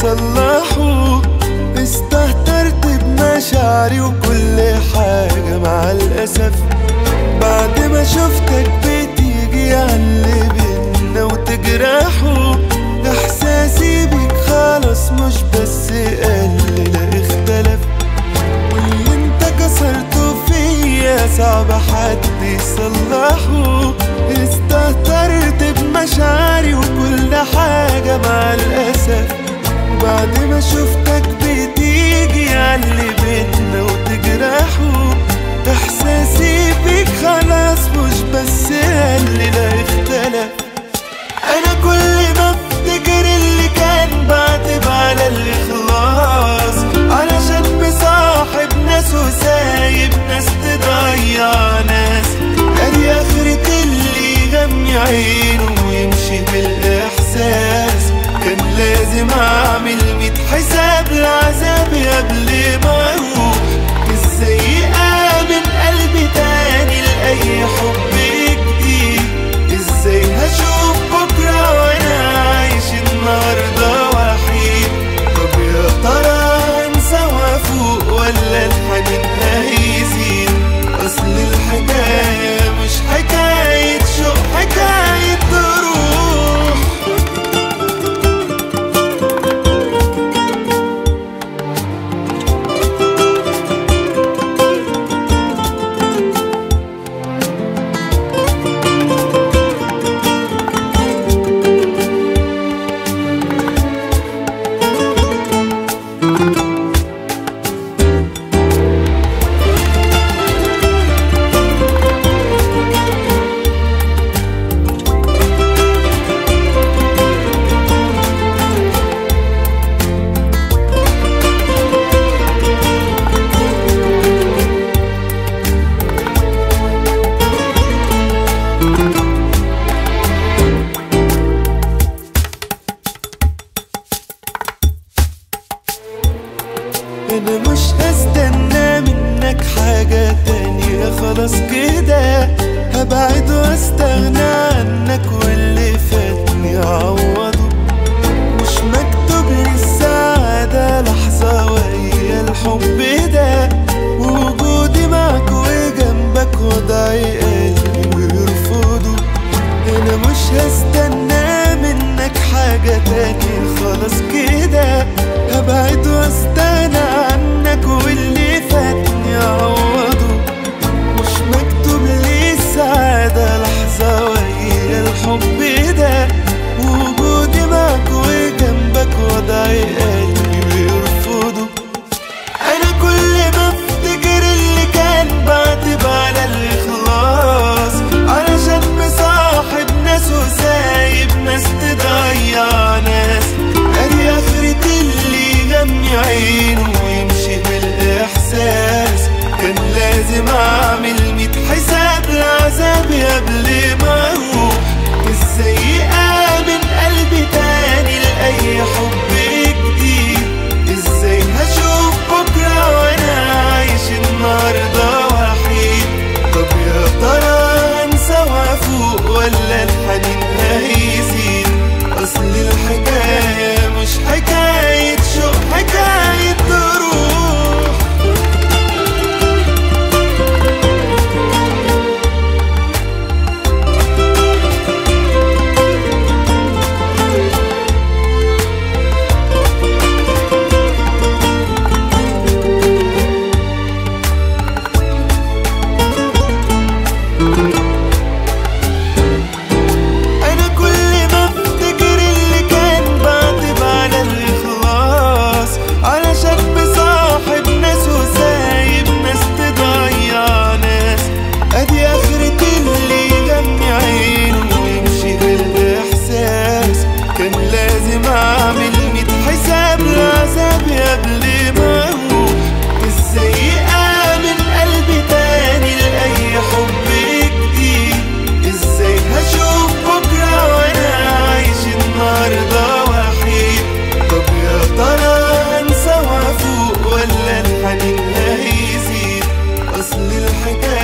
يصلحوا استهترت بمشاعري وكل حاجة مع الأسف بعد ما شفتك بتيجي عاللي بينا وتجرحه إحساسي بيك خلاص مش بس قل لا اختلف واللي انت كسرته فيا صعب حد يصلحه استهترت بمشاعري وكل حاجة مع الأسف بعد ما شفتك بتيجي عاللي بينا وتجرحه إحساسي بيك خلاص مش بس قل لا اختلف أنا كل ما افتكر اللي كان بعتب على الإخلاص علشان مصاحب ناس وسايب ناس تضيع ناس أدي آخرة اللي يغمي عينه ويمشي بالإحساس كان لازم أعمل ميت حساب لعذابي قبل ما أروح إزاي آمن قلبي تاني لأي حب جديد إزاي هشوف بكرة وأنا عايش النهاردة وحيد طب يا ترى هنسى وأفوق ولا الحنين هيزيد أصل الحكاية مش حكاية شوق حكاية ظروف انا مش هستنى منك حاجة تانية خلاص كده هبعد واستغنى عنك واللي فاتني اعوضه مش مكتوب لي السعادة لحظة وهي الحب ده وجودي معك وجنبك وضعي قلبي ويرفضه انا مش هستنى منك حاجة تانية خلاص كده هبعد واستغنى عنك واللي فاتني اعوضه مش مكتوب لي السعادة لحظة وهي الحب ده وجودي معك وجنبك وضعي قلبي بيرفضه انا كل ما افتكر اللي كان بعتب على الاخلاص علشان مصاحب ناس وسايب ناس تضيع ناس ادي اخرة اللي يغمي عينه ويمشي بالاحساس كان لازم اعمل ميت حساب لعذابي قبل ما اروح ازاي امن قلبي تاني لاي حب جديد ازاي هشوف بكرة وانا عايش النهاردة وحيد طب يا ترى هنسى وافوق ولا الحنين هيزيد اصل الحكاية مش حكاية شوق حكاية ظروف انا كل ما افتكر اللي كان بعتب على الاخلاص علشان بصاحب ناس وسايب ناس تضيع ناس ادي اخرة اللي يغمي عينه ويمشي بالاحساس كان لازم اعمل ميت حساب لعذابي قبل ما اروح ازاي امن قلبي تاني لاي حب جديد ازاي هشوف بكرة وانا عايش النهاردة وحيد طب يا ترى هنسى وافوق ولا الحنين هيزيد اصل الحكاية